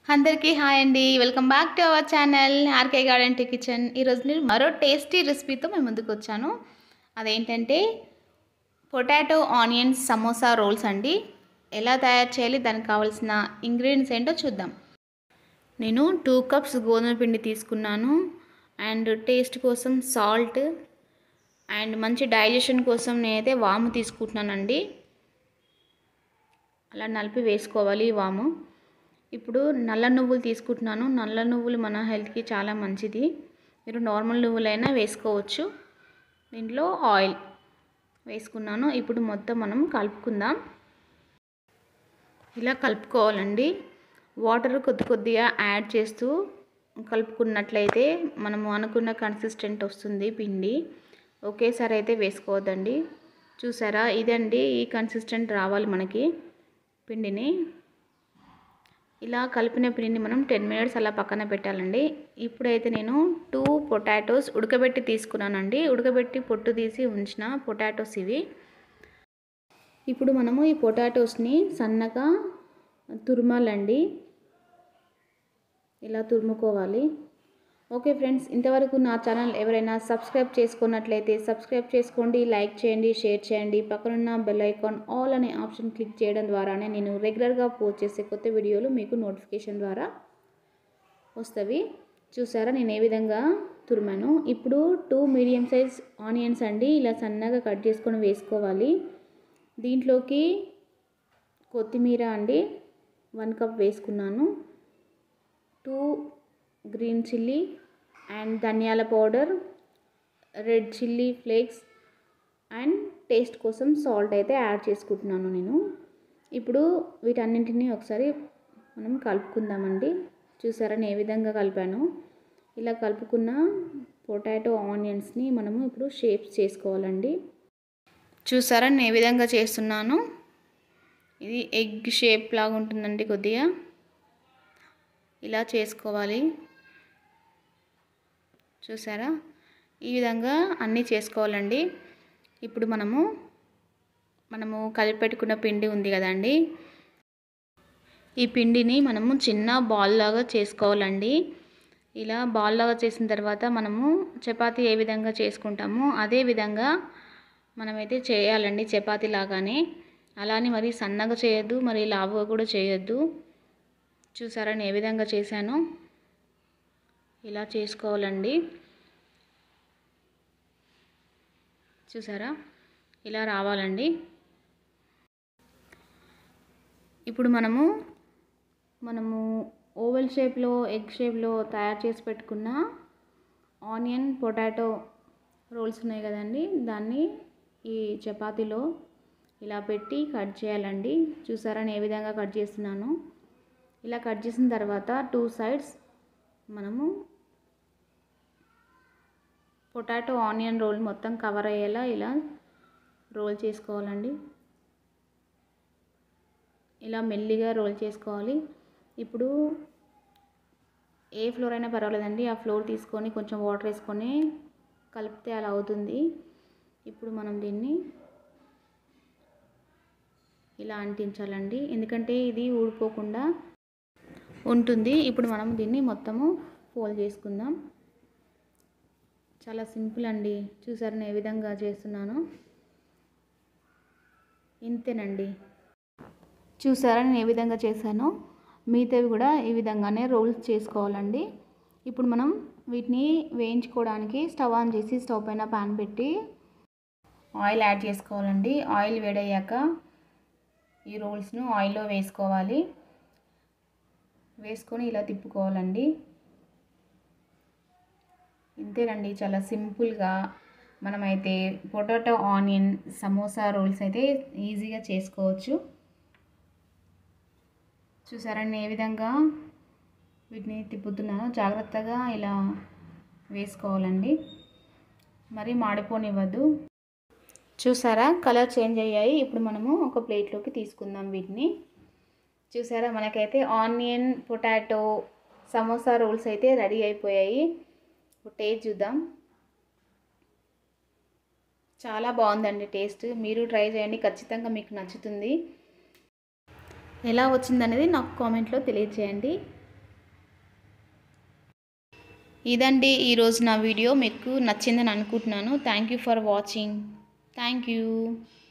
అందరికీ హాయ్ అండి welcome back to our channel RK garden to kitchen ఈరోజు నేను మరో టేస్టీ రెసిపీతో మేము ముందుకు వచ్చాను అదేంటంటే పొటాటో ఆనియన్స్ సమోసా రోల్స్ అండి ఎలా తయారు చేయాలి దానికి కావాల్సిన ఇంగ్రీడియంట్స్ ఏంటో చూద్దాం నేను టూ కప్స్ గోధుమ పిండి తీసుకున్నాను అండ్ టేస్ట్ కోసం సాల్ట్ అండ్ మంచి డైజెషన్ కోసం నేనైతే వాము తీసుకుంటున్నానండి అలా నలిపి వేసుకోవాలి ఈ వాము ఇప్పుడు నల్ల నువ్వులు తీసుకుంటున్నాను నల్ల నువ్వులు మన హెల్త్కి చాలా మంచిది మీరు నార్మల్ నువ్వులైనా వేసుకోవచ్చు దీంట్లో ఆయిల్ వేసుకున్నాను ఇప్పుడు మొత్తం మనం కలుపుకుందాం ఇలా కలుపుకోవాలండి వాటర్ కొద్ది కొద్దిగా యాడ్ చేస్తూ కలుపుకున్నట్లయితే మనము అనుకున్న కన్సిస్టెంట్ వస్తుంది పిండి ఒకేసారి అయితే వేసుకోవద్దండి చూసారా ఇదండి ఈ కన్సిస్టెంట్ రావాలి మనకి పిండిని ఇలా కలిపిన పిండిని మనం టెన్ మినిట్స్ అలా పక్కన పెట్టాలండి ఇప్పుడైతే నేను టూ పొటాటోస్ ఉడకబెట్టి తీసుకున్నానండి ఉడకబెట్టి పొట్టు తీసి ఉంచిన పొటాటోస్ ఇవి ఇప్పుడు మనము ఈ పొటాటోస్ని సన్నగా తురమాలండి ఇలా తురుముకోవాలి ఓకే ఫ్రెండ్స్ ఇంతవరకు నా ఛానల్ ఎవరైనా సబ్స్క్రైబ్ చేసుకున్నట్లయితే సబ్స్క్రైబ్ చేసుకోండి లైక్ చేయండి షేర్ చేయండి పక్కనున్న బెల్ ఐకాన్ ఆల్ అనే ఆప్షన్ క్లిక్ చేయడం ద్వారానే నేను రెగ్యులర్గా పోస్ట్ చేసే కొత్త వీడియోలు మీకు నోటిఫికేషన్ ద్వారా వస్తవి చూసారా నేను ఏ విధంగా తురిమాను ఇప్పుడు టూ మీడియం సైజ్ ఆనియన్స్ అండి ఇలా సన్నగా కట్ చేసుకొని వేసుకోవాలి దీంట్లోకి కొత్తిమీర అండి వన్ కప్ వేసుకున్నాను టూ గ్రీన్ చిల్లీ అండ్ ధనియాల powder red chilli flakes and taste కోసం సాల్ట్ అయితే యాడ్ చేసుకుంటున్నాను నేను ఇప్పుడు వీటన్నింటినీ ఒకసారి మనం కలుపుకుందామండి చూసారా నేను ఏ విధంగా కలిపాను ఇలా కలుపుకున్న పొటాటో ఆనియన్స్ని మనము ఇప్పుడు షేప్స్ చేసుకోవాలండి చూసారా నేను ఏ విధంగా చేస్తున్నాను ఇది ఎగ్ షేప్ లాగా ఉంటుందండి కొద్దిగా ఇలా చేసుకోవాలి చూసారా ఈ విధంగా అన్నీ చేసుకోవాలండి ఇప్పుడు మనము మనము కలిపెట్టుకున్న పిండి ఉంది కదండి ఈ పిండిని మనము చిన్న బాల్ లాగా చేసుకోవాలండి ఇలా బాల్ లాగా చేసిన తర్వాత మనము చపాతీ ఏ విధంగా చేసుకుంటామో అదే విధంగా మనమైతే చేయాలండి చపాతీ లాగానే అలానే మరి సన్నగా చేయొద్దు మరి లావుగా కూడా చేయొద్దు చూసారా నేను ఏ విధంగా చేశాను ఇలా చేసుకోవాలండి చూసారా ఇలా రావాలండి ఇప్పుడు మనము మనము ఓవెల్ షేప్లో ఎగ్ షేప్లో తయారు చేసి పెట్టుకున్న ఆనియన్ పొటాటో రోల్స్ ఉన్నాయి కదండి దాన్ని ఈ చపాతీలో ఇలా పెట్టి కట్ చేయాలండి చూసారా నేను ఏ విధంగా కట్ చేస్తున్నాను ఇలా కట్ చేసిన తర్వాత టూ సైడ్స్ మనము పొటాటో ఆనియన్ రోల్ మొత్తం కవర్ అయ్యేలా ఇలా రోల్ చేసుకోవాలండి ఇలా మెల్లిగా రోల్ చేసుకోవాలి ఇప్పుడు ఏ ఫ్లోర్ అయినా పర్వాలేదండి ఆ ఫ్లోర్ తీసుకొని కొంచెం వాటర్ వేసుకొని కలిపితే అలా అవుతుంది ఇప్పుడు మనం దీన్ని ఇలా అంటించాలండి ఎందుకంటే ఇది ఊడిపోకుండా ఉంటుంది ఇప్పుడు మనం దీన్ని మొత్తము ఫోల్డ్ చేసుకుందాం చాలా సింపుల్ అండి చూసారు నేను ఏ విధంగా చేస్తున్నాను ఇంతేనండి చూసారా నేను ఏ విధంగా చేశానో మిగతావి కూడా ఈ విధంగానే రోల్స్ చేసుకోవాలండి ఇప్పుడు మనం వీటిని వేయించుకోవడానికి స్టవ్ ఆన్ చేసి స్టవ్ పైన పాన్ పెట్టి ఆయిల్ యాడ్ చేసుకోవాలండి ఆయిల్ వేడయ్యాక ఈ రోల్స్ను ఆయిల్లో వేసుకోవాలి వేసుకొని ఇలా తిప్పుకోవాలండి ఇంతేనండి చాలా సింపుల్గా మనమైతే పొటాటో ఆనియన్ సమోసా రోల్స్ అయితే ఈజీగా చేసుకోవచ్చు చూసారండి ఏ విధంగా వీటిని తిప్పుతున్నానో జాగ్రత్తగా ఇలా వేసుకోవాలండి మరి మాడిపోనివ్వద్దు చూసారా కలర్ చేంజ్ అయ్యాయి ఇప్పుడు మనము ఒక ప్లేట్లోకి తీసుకుందాం వీటిని చూసారా మనకైతే ఆనియన్ పొటాటో సమోసా రోల్స్ అయితే రెడీ అయిపోయాయి టేస్ట్ చూద్దాం చాలా బాగుందండి టేస్ట్ మీరు ట్రై చేయండి ఖచ్చితంగా మీకు నచ్చుతుంది ఎలా వచ్చిందనేది నాకు కామెంట్లో తెలియజేయండి ఇదండి ఈరోజు నా వీడియో మీకు నచ్చిందని అనుకుంటున్నాను thank you for watching thank you